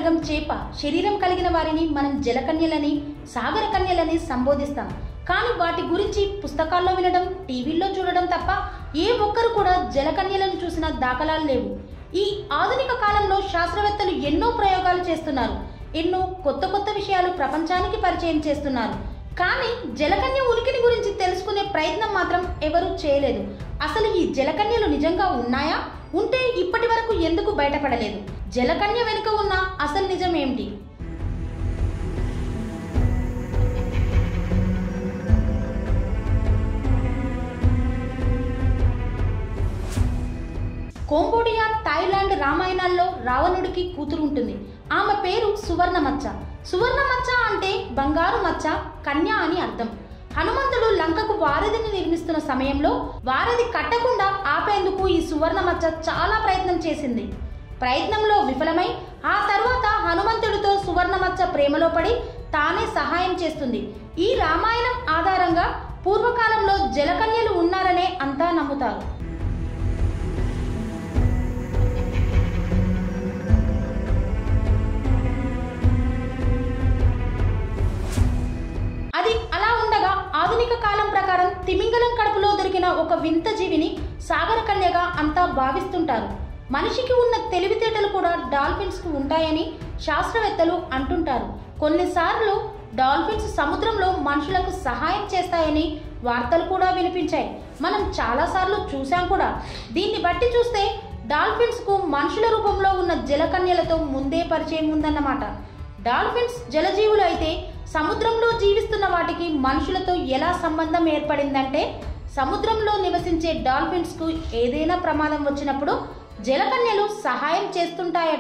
సగం చేప శరీరం కలిగిన వారిని మనం జలకన్యలని సాగర కన్యలని సంబోధిస్తాం కానీ వాటి గురించి పుస్తకాల్లో వినడం టీవీల్లో చూడడం తప్ప ఏ ఒక్కరు కూడా జలకన్యలను చూసిన దాఖలాలు లేవు ఈ ఆధునిక కాలంలో శాస్త్రవేత్తలు ఎన్నో ప్రయోగాలు చేస్తున్నారు ఎన్నో కొత్త కొత్త విషయాలు ప్రపంచానికి పరిచయం చేస్తున్నారు కానీ జలకన్య ఉనికిని గురించి తెలుసుకునే ప్రయత్నం మాత్రం ఎవరూ చేయలేదు అసలు ఈ జలకన్యలు నిజంగా ఉన్నాయా ఉంటే ఇప్పటి వరకు ఎందుకు బయటపడలేదు జలకన్య వెనుక ఉన్న అసలు నిజం ఏమిటి కోంబోడియా థాయిలాండ్ రామాయణాల్లో రావణుడికి కూతురు ఉంటుంది ఆమె పేరు సువర్ణమచ్చ సువర్ణమచ్చ అంటే బంగారు మచ్చ కన్య అని అర్థం హనుమంతుడు లంకకు వారధిని నిర్మిస్తున్న సమయంలో వారధి కట్టకుండా ఆపేందుకు ఈ సువర్ణమచ్చ చాలా ప్రయత్నం చేసింది ప్రయత్నంలో విఫలమై ఆ తర్వాత హనుమంతుడితో సువర్ణమచ్చ ప్రేమలో పడి తానే సహాయం చేస్తుంది ఈ రామాయణం ఆధారంగా పూర్వకాలంలో జలకన్యలు ఉన్నారనే అంతా నమ్ముతారు అది అలా ఉండగా ఆధునిక కాలం ప్రకారం తిమింగలం కడుపులో దొరికిన ఒక వింత జీవిని సాగర కన్యగా అంతా భావిస్తుంటారు మనిషికి ఉన్న తెలివితేటలు కూడా డాల్ఫిన్స్ కు ఉంటాయని శాస్త్రవేత్తలు అంటుంటారు కొన్నిసార్లు డాల్ఫిన్స్ సముద్రంలో మనుషులకు సహాయం చేస్తాయని వార్తలు కూడా వినిపించాయి మనం చాలాసార్లు చూసాం కూడా దీన్ని బట్టి చూస్తే డాల్ఫిన్స్ కు మనుషుల రూపంలో ఉన్న జలకన్యలతో ముందే పరిచయం ఉందన్నమాట డాల్ఫిన్స్ జలజీవులు అయితే సముద్రంలో జీవిస్తున్న వాటికి మనుషులతో ఎలా సంబంధం ఏర్పడిందంటే సముద్రంలో నివసించే డాల్ఫిన్స్ కు ఏదైనా ప్రమాదం వచ్చినప్పుడు జలకన్యలు సహాయం చేస్తుంటాయట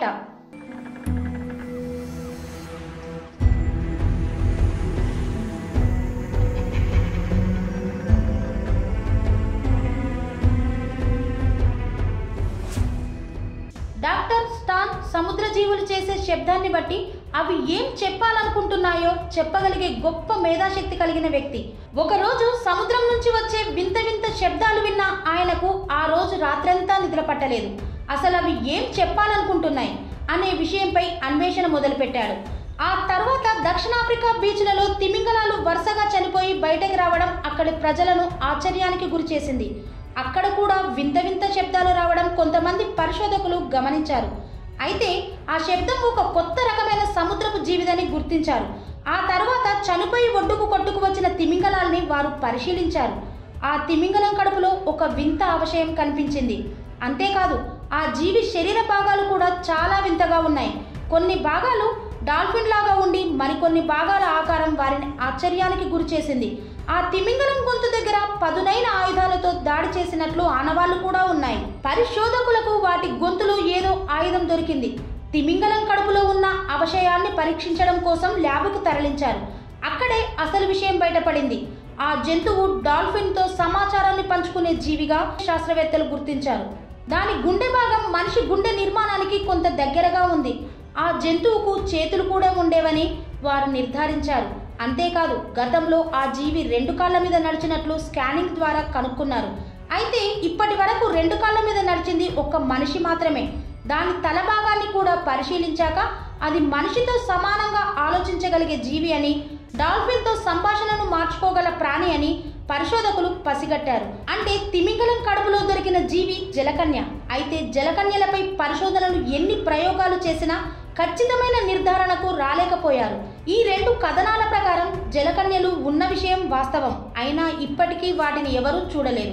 డాక్టర్ స్టాన్ సముద్ర జీవులు చేసే శబ్దాన్ని బట్టి అవి ఏం చెప్పాలనుకుంటున్నాయో చెప్పగలిగే గొప్ప మేధాశక్తి కలిగిన వ్యక్తి ఒకరోజు సముద్రం నుంచి వచ్చే వింత వింత శబ్దాలు విన్న ఆయనకు ఆ రోజు రాత్రంతా నిద్ర పట్టలేదు అసలు అవి ఏం చెప్పాలనుకుంటున్నాయి అనే విషయంపై అన్వేషణ మొదలుపెట్టాడు ఆ తర్వాత దక్షిణాఫ్రికా బీచ్లలో తిమింగలాలు వరుసగా చనిపోయి బయటకు రావడం అక్కడి ప్రజలను ఆశ్చర్యానికి గురిచేసింది అక్కడ కూడా వింత వింత శబ్దాలు రావడం కొంతమంది పరిశోధకులు గమనించారు అయితే ఆ శబ్దం ఒక కొత్త రకమైన సముద్రపు జీవిదని గుర్తించారు ఆ తర్వాత చనిపోయి ఒడ్డుకు కొట్టుకు వచ్చిన తిమింగలాల్ని వారు పరిశీలించారు ఆ తిమింగలం కడుపులో ఒక వింత అవశయం కనిపించింది అంతేకాదు ఆ జీవి శరీర భాగాలు కూడా చాలా వింతగా ఉన్నాయి కొన్ని భాగాలు డాల్ఫిన్ లాగా ఉండి మరికొన్ని భాగాల ఆకారం వారిని ఆశ్చర్యానికి గురిచేసింది ఆ తిమింగలం గొంతు దగ్గర పదునైన ఆయుధాలతో దాడి చేసినట్లు ఆనవాళ్లు కూడా ఉన్నాయి పరిశోధకులకు వాటి గొంతులో ఏదో ఆయుధం దొరికింది తిమింగలం కడుపులో ఉన్న అవశయాన్ని పరీక్షించడం కోసం ల్యాబ్కు తరలించారు అక్కడే అసలు విషయం బయటపడింది ఆ జంతువు డాల్ఫిన్ తో సమాచారాన్ని పంచుకునే జీవిగా శాస్త్రవేత్తలు గుర్తించారు దాని గుండె భాగం మనిషి గుండె నిర్మాణానికి కొంత దగ్గరగా ఉంది ఆ జంతువుకు చేతులు కూడా ఉండేవని వారు నిర్ధారించారు అంతేకాదు గతంలో ఆ జీవి రెండు కాళ్ళ మీద నడిచినట్లు స్కానింగ్ ద్వారా కనుక్కున్నారు అయితే ఇప్పటి వరకు రెండు కాళ్ళ మీద నడిచింది ఒక్క మనిషి మాత్రమే దాని తల భాగాన్ని కూడా పరిశీలించాక అది మనిషితో సమానంగా ఆలోచించగలిగే జీవి అని డాల్ఫిన్తో సంభాషణను మార్చుకోగల ప్రాణి అని పరిశోధకులు పసిగట్టారు అంటే తిమింగలం కడుపులో దొరికిన జీవి జలకన్య అయితే జలకన్యలపై పరిశోధనలు ఎన్ని ప్రయోగాలు చేసినా ఖచ్చితమైన నిర్ధారణకు రాలేకపోయారు ఈ రెండు కథనాల ప్రకారం జలకన్యలు ఉన్న విషయం వాస్తవం అయినా ఇప్పటికీ వాటిని ఎవరూ చూడలేరు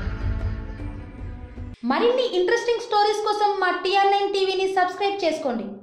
మరిన్ని ఇంట్రెస్టింగ్ స్టోరీస్ కోసం మా టిఆర్ నైన్ టీవీని సబ్స్క్రైబ్ చేసుకోండి